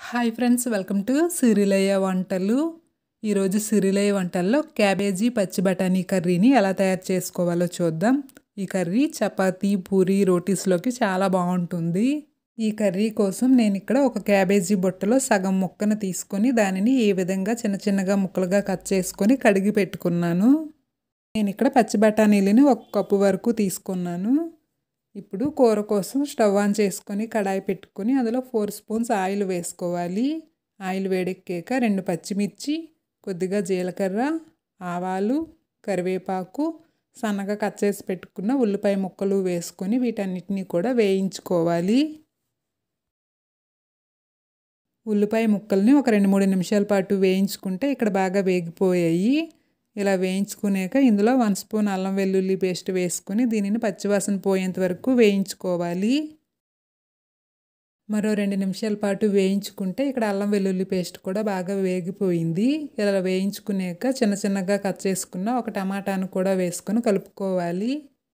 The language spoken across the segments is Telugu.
hi friends welcome to Sirilayya వంటలు ఈరోజు సిరిలయ్య వంటల్లో క్యాబేజీ పచ్చి బఠానీ కర్రీని ఎలా తయారు చేసుకోవాలో చూద్దాం ఈ కర్రీ చపాతీ పూరి రోటీస్లోకి చాలా బాగుంటుంది ఈ కర్రీ కోసం నేను ఇక్కడ ఒక క్యాబేజీ బుట్టలో సగం ముక్కను తీసుకొని దానిని ఈ విధంగా చిన్న చిన్నగా ముక్కలుగా కట్ చేసుకొని కడిగి పెట్టుకున్నాను నేను ఇక్కడ పచ్చి బఠానీలని ఒక కప్పు వరకు తీసుకున్నాను ఇప్పుడు కూర కోసం స్టవ్ ఆన్ చేసుకొని కడాయి పెట్టుకొని అందులో ఫోర్ స్పూన్స్ ఆయిల్ వేసుకోవాలి ఆయిల్ వేడెక్కాక రెండు పచ్చిమిర్చి కొద్దిగా జీలకర్ర ఆవాలు కరివేపాకు సన్నగా కట్ చేసి పెట్టుకున్న ఉల్లిపాయ ముక్కలు వేసుకొని వీటన్నిటిని కూడా వేయించుకోవాలి ఉల్లిపాయ ముక్కల్ని ఒక రెండు మూడు నిమిషాల పాటు వేయించుకుంటే ఇక్కడ బాగా వేగిపోయాయి ఇలా వేయించుకునేక ఇందులో వన్ స్పూన్ అల్లం వెల్లుల్లి పేస్ట్ వేసుకుని దీనిని పచ్చివాసన పోయేంత వరకు వేయించుకోవాలి మరో రెండు నిమిషాల పాటు వేయించుకుంటే ఇక్కడ అల్లం వెల్లుల్లి పేస్ట్ కూడా బాగా వేగిపోయింది ఇలా వేయించుకునేక చిన్న చిన్నగా కట్ చేసుకున్న ఒక టమాటాను కూడా వేసుకొని కలుపుకోవాలి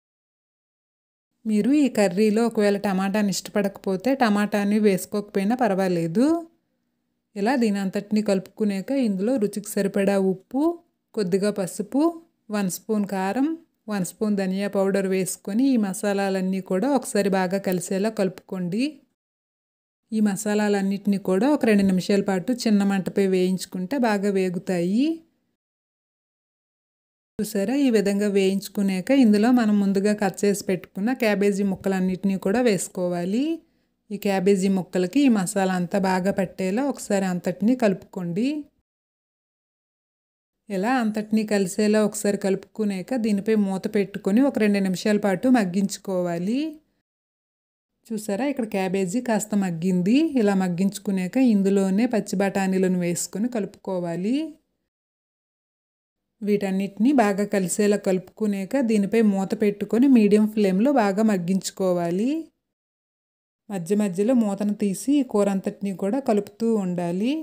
మీరు ఈ కర్రీలో ఒకవేళ టమాటాని ఇష్టపడకపోతే టమాటాని వేసుకోకపోయినా పర్వాలేదు ఇలా దీని అంతటిని కలుపుకునేక ఇందులో రుచికి సరిపడా ఉప్పు కొద్దిగా పసుపు వన్ స్పూన్ కారం వన్ స్పూన్ ధనియా పౌడర్ వేసుకొని ఈ మసాలాలన్నీ కూడా ఒకసారి బాగా కలిసేలా కలుపుకోండి ఈ మసాలాలన్నిటిని కూడా ఒక రెండు నిమిషాల పాటు చిన్న మంటపై వేయించుకుంటే బాగా వేగుతాయి చూసారా ఈ విధంగా వేయించుకునేక ఇందులో మనం ముందుగా కట్ చేసి పెట్టుకున్న క్యాబేజీ ముక్కలన్నిటినీ కూడా వేసుకోవాలి ఈ క్యాబేజీ ముక్కలకి ఈ మసాలా అంతా బాగా పట్టేలా ఒకసారి అంతటినీ కలుపుకోండి ఇలా అంతటినీ కలిసేలా ఒకసారి కలుపుకునేక దీనిపై మూత పెట్టుకొని ఒక రెండు నిమిషాల పాటు మగ్గించుకోవాలి చూసారా ఇక్కడ క్యాబేజీ కాస్త మగ్గింది ఇలా మగ్గించుకునేక ఇందులోనే పచ్చి బఠానీలను వేసుకొని కలుపుకోవాలి వీటన్నిటిని బాగా కలిసేలా కలుపుకునేక దీనిపై మూత పెట్టుకొని మీడియం ఫ్లేమ్లో బాగా మగ్గించుకోవాలి మధ్య మధ్యలో మూతను తీసి కూర అంతటిని కూడా కలుపుతూ ఉండాలి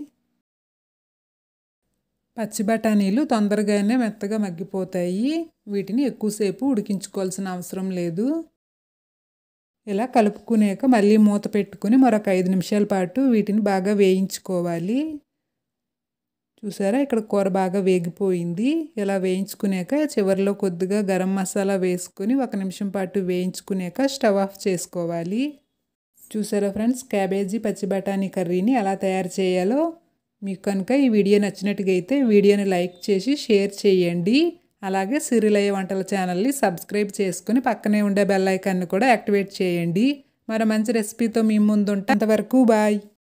పచ్చి బఠానీలు తొందరగానే మెత్తగా మగ్గిపోతాయి వీటిని ఎక్కువసేపు ఉడికించుకోవాల్సిన అవసరం లేదు ఇలా కలుపుకునేక మళ్ళీ మూత పెట్టుకుని మరొక ఐదు నిమిషాల పాటు వీటిని బాగా వేయించుకోవాలి చూసారా ఇక్కడ కూర బాగా వేగిపోయింది ఇలా వేయించుకునేక చివరిలో కొద్దిగా గరం మసాలా వేసుకొని ఒక నిమిషం పాటు వేయించుకునేక స్టవ్ ఆఫ్ చేసుకోవాలి చూసారా ఫ్రెండ్స్ క్యాబేజీ పచ్చి బఠానీ కర్రీని ఎలా తయారు చేయాలో మీకు కనుక ఈ వీడియో నచ్చినట్టుగా అయితే వీడియోని లైక్ చేసి షేర్ చేయండి అలాగే సిరిలయ్య వంటల ఛానల్ని సబ్స్క్రైబ్ చేసుకుని పక్కనే ఉండే బెల్ ఐకాన్ని కూడా యాక్టివేట్ చేయండి మరో మంచి రెసిపీతో మీ ముందు ఉంటా అంతవరకు బాయ్